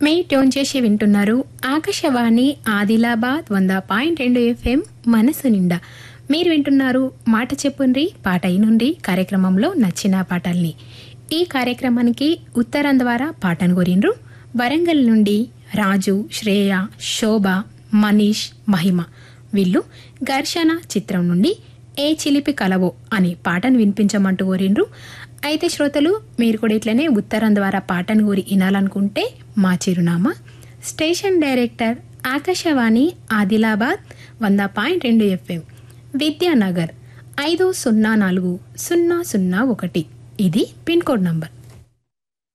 మీ tune చేసి వింటున్నారు ఆకాశవాణి ఆదిలాబాద్ వంద పాయింట్ రెండు ఎఫ్ఎం మనసు నిండా మీరు వింటున్నారు మాట చెప్పుండ్రి పాట నుండి కార్యక్రమంలో నచ్చిన పాటల్ని ఈ కార్యక్రమానికి ఉత్తరం ద్వారా పాటను కోరిండ్రు వరంగల్ నుండి రాజు శ్రేయ శోభ మనీష్ మహిమ వీళ్ళు ఘర్షణ చిత్రం నుండి ఏ చిలిపి కలవో అనే పాటను వినిపించమంటూ కోరిండ్రు అయితే శ్రోతలు మీరు కూడా ఇట్లనే ఉత్తరం ద్వారా పాటను కోరి వినాలనుకుంటే మా చిరునామా స్టేషన్ డైరెక్టర్ ఆకాశవాణి ఆదిలాబాద్ వంద పాయింట్ రెండు ఎఫ్ఎం విద్యానగర్ ఐదు సున్నా నాలుగు సున్నా సున్నా ఒకటి ఇది పిన్ కోడ్ నంబర్